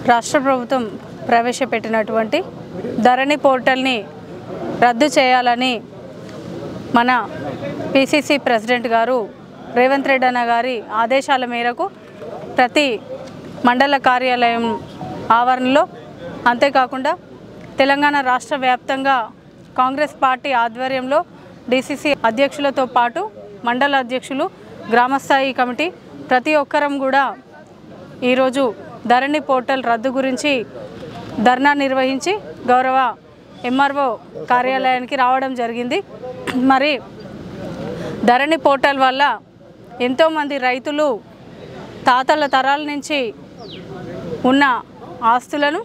రాష్ట్ర ప్రభుత్వం ప్రవేశపెట్టినటువంటి ధరణి పోర్టల్ని రద్దు చేయాలని మన పిసిసి ప్రెసిడెంట్ గారు రేవంత్ రెడ్డి అన్న గారి ఆదేశాల మేరకు ప్రతి మండల కార్యాలయం ఆవరణలో అంతేకాకుండా తెలంగాణ రాష్ట్ర వ్యాప్తంగా కాంగ్రెస్ పార్టీ ఆధ్వర్యంలో డిసిసి అధ్యక్షులతో పాటు మండల అధ్యక్షులు గ్రామస్థాయి కమిటీ ప్రతి ఒక్కరం కూడా ఈరోజు ధరణి పోర్టల్ రద్దు గురించి ధర్నా నిర్వహించి గౌరవ ఎంఆర్ఓ కార్యాలయానికి రావడం జరిగింది మరి ధరణి పోర్టల్ వల్ల ఎంతోమంది రైతులు తాతల తరాల నుంచి ఉన్న ఆస్తులను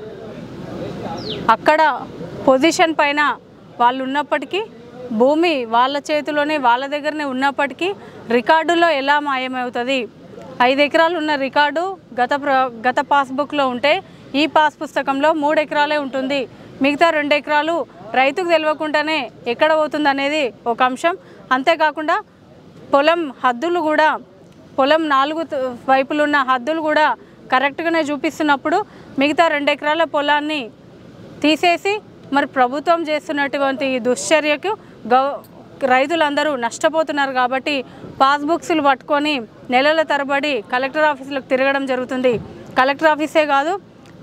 అక్కడ పొజిషన్ పైన వాళ్ళు ఉన్నప్పటికీ భూమి వాళ్ళ చేతిలోనే వాళ్ళ దగ్గరనే ఉన్నప్పటికీ రికార్డులో ఎలా మాయమవుతుంది ఐదు ఎకరాలు ఉన్న రికార్డు గత ప్ర గత పాస్బుక్లో ఉంటే ఈ పాస్ పుస్తకంలో మూడు ఎకరాలే ఉంటుంది మిగతా రెండు ఎకరాలు రైతుకు తెలియకుండానే ఎక్కడ పోతుంది అనేది ఒక అంశం అంతేకాకుండా పొలం హద్దులు కూడా పొలం నాలుగు త- వైపులున్న హద్దులు కూడా కరెక్ట్గానే చూపిస్తున్నప్పుడు మిగతా రెండు ఎకరాల పొలాన్ని తీసేసి మరి ప్రభుత్వం చేస్తున్నటువంటి ఈ దుశ్చర్యకు గౌ రైతులందరూ నష్టపోతున్నారు కాబట్టి పాస్బుక్స్లు పట్టుకొని నెలల తరబడి కలెక్టర్ ఆఫీసులకు తిరగడం జరుగుతుంది కలెక్టర్ ఆఫీసే కాదు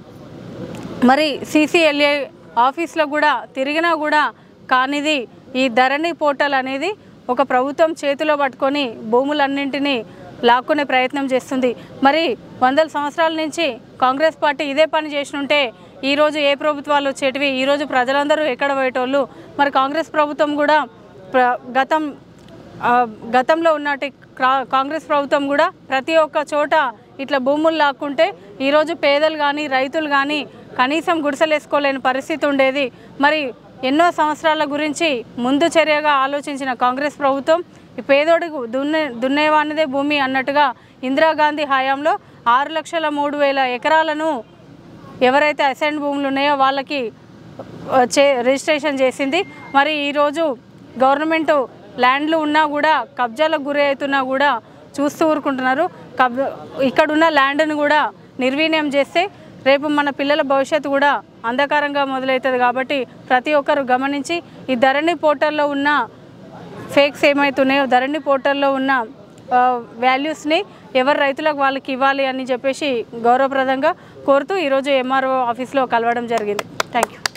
మరి సీసీఎల్ఏ ఆఫీస్లో కూడా తిరిగినా కూడా కానిది ఈ ధరణి పోర్టల్ అనేది ఒక ప్రభుత్వం చేతిలో పట్టుకొని భూములన్నింటినీ లాక్కునే ప్రయత్నం చేస్తుంది మరి వందల సంవత్సరాల నుంచి కాంగ్రెస్ పార్టీ ఇదే పని చేసినుంటే ఈరోజు ఏ ప్రభుత్వాలు వచ్చేటివి ఈరోజు ప్రజలందరూ ఎక్కడ పోయేటోళ్ళు మరి కాంగ్రెస్ ప్రభుత్వం కూడా ప్ర గతం ఆ, గతంలో ఉన్నటి క్రా- కాంగ్రెస్ ప్రభుత్వం కూడా ప్రతి ఒక్క చోట ఇట్లా భూములు లాక్కుంటే ఈరోజు పేదలు కానీ రైతులు కానీ కనీసం గుడిసెలేసుకోలేని పరిస్థితి ఉండేది మరి ఎన్నో సంవత్సరాల గురించి ముందు చర్యగా ఆలోచించిన కాంగ్రెస్ ప్రభుత్వం ఈ పేదోడికి దున్నే దున్నేవానిదే భూమి అన్నట్టుగా ఇందిరాగాంధీ హయాంలో ఆరు లక్షల మూడు వేల ఎకరాలను ఎవరైతే అసైన్ భూములు ఉన్నాయో వాళ్ళకి ఆ, చే రిజిస్ట్రేషన్ చేసింది మరి ఈరోజు గవర్నమెంట్ ల్యాండ్లు ఉన్నా కూడా కబ్జాలకు గురి అవుతున్నా కూడా చూస్తూ ఊరుకుంటున్నారు కబ్ ఇక్కడున్న ల్యాండ్ను కూడా నిర్వీర్యం చేస్తే రేపు మన పిల్లల భవిష్యత్తు కూడా అంధకారంగా మొదలవుతుంది కాబట్టి ప్రతి ఒక్కరు గమనించి ఈ ధరణి పోర్టల్లో ఉన్న ఫేక్స్ ఏమవుతున్నాయో ధరణి పోర్టల్లో ఉన్న ఆ, వాల్యూస్ని ఎవరు రైతులకు వాళ్ళకి ఇవ్వాలి అని చెప్పేసి గౌరవప్రదంగా కోరుతూ ఈరోజు ఎంఆర్ఓ ఆఫీస్లో కలవడం జరిగింది థ్యాంక్ యూ